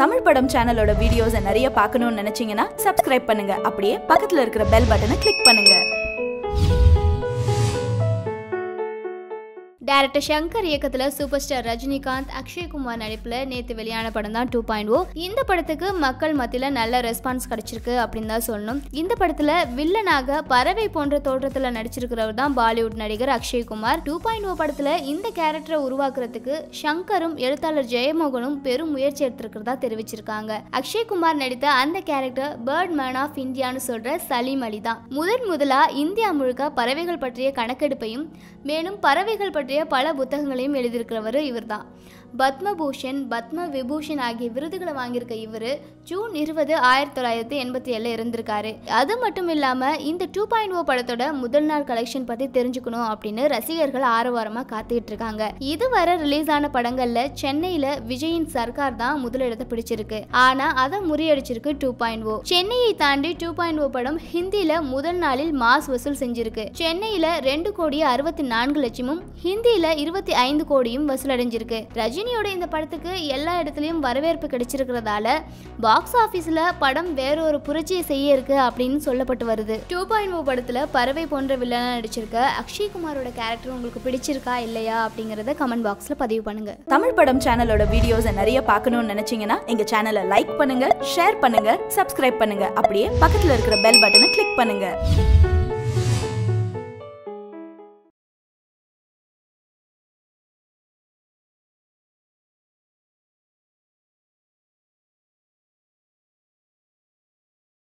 தமிழ் படம் சேனலோட வீடியோஸை நிறைய பார்க்கணும்னு நினைச்சீங்கன்னா சப்ஸ்கிரைப் பண்ணுங்க அப்படியே பக்கத்துல இருக்கிற பெல் பட்டனை கிளிக் பண்ணுங்க டேரக்டர் சங்கர் இயக்கத்தில் சூப்பர் ஸ்டார் ரஜினிகாந்த் அக்ஷய்குமார் நடிப்பில் நேற்று வெளியான படம் தான் டூ பாயிண்ட் ஓ இந்த படத்துக்கு மக்கள் மத்தியில் நல்ல ரெஸ்பான்ஸ் கிடைச்சிருக்கு அப்படின்னு தான் சொல்லணும் இந்த படத்தில் வில்லனாக பறவை போன்ற தோற்றத்தில் நடிச்சிருக்கிறவர் தான் பாலிவுட் நடிகர் அக்ஷய்குமார் டூ பாயிண்ட் ஓ படத்தில் இந்த கேரக்டரை உருவாக்குறதுக்கு சங்கரும் எழுத்தாளர் ஜெயமோகனும் பெரும் முயற்சி எடுத்திருக்கிறதா தெரிவிச்சிருக்காங்க அக்ஷய்குமார் நடித்த அந்த கேரக்டர் பேர்ட் மேன் ஆஃப் இந்தியான்னு சொல்ற சலீம் அலி தான் முதன் முதலா இந்தியா முழுக்க பறவைகள் பற்றிய கணக்கெடுப்பையும் மேலும் பறவைகள் பற்றிய பல புத்தகங்களையும் எழுதியிருக்கிறவர் இவர்தான் பத்மபூஷன் பத்ம விபூஷன் ஆகிய விருதுகளை வாங்கியிருக்க இவர் ஜூன் இருபது ஆயிரத்தி தொள்ளாயிரத்தி எண்பத்தி ஏழில் இருந்திருக்காரு அது மட்டும் இல்லாமல் இந்த டூ பாயிண்ட் ஓ படத்தோட முதல் நாள் கலெக்ஷன் பற்றி தெரிஞ்சுக்கணும் அப்படின்னு ரசிகர்கள் ஆரவாரமாக காத்துக்கிட்டு இருக்காங்க இதுவரை ரிலீஸ் ஆன படங்களில் சென்னையில் விஜயின் சர்க்கார் தான் முதலிடத்தை பிடிச்சிருக்கு ஆனால் அதை முறியடிச்சிருக்கு டூ பாயிண்ட் ஓ சென்னையை தாண்டி டூ பாயிண்ட் ஓ படம் ஹிந்தியில் முதல் நாளில் மாஸ் வசூல் செஞ்சிருக்கு சென்னையில் ரெண்டு கோடி அறுபத்தி நான்கு லட்சமும் ஹிந்தியில் இருபத்தி ஐந்து கோடியும் வசூலடைஞ்சிருக்கு ரஜினியோட இந்த படத்துக்கு எல்லா இடத்துலையும் வரவேற்பு கிடைச்சிருக்கிறதால பாக்ஸ் ஆஃபீஸில் படம் வேற ஒரு புரட்சியை செய்ய இருக்கு அப்படின்னு சொல்லப்பட்டு வருது டூ பாயிண்ட் ஓ படத்தில் பறவை போன்ற வில்லனா நடிச்சிருக்க அக்ஷய்குமாரோட கேரக்டர் உங்களுக்கு பிடிச்சிருக்கா இல்லையா அப்படிங்கிறத கமெண்ட் பாக்ஸில் பதிவு பண்ணுங்க தமிழ் படம் சேனலோட வீடியோஸை நிறைய பார்க்கணும்னு நினைச்சீங்கன்னா எங்க சேனலை லைக் பண்ணுங்க ஷேர் பண்ணுங்க சப்ஸ்கிரைப் பண்ணுங்க அப்படியே பக்கத்துல இருக்கிற பெல் பட்டனை கிளிக் பண்ணுங்க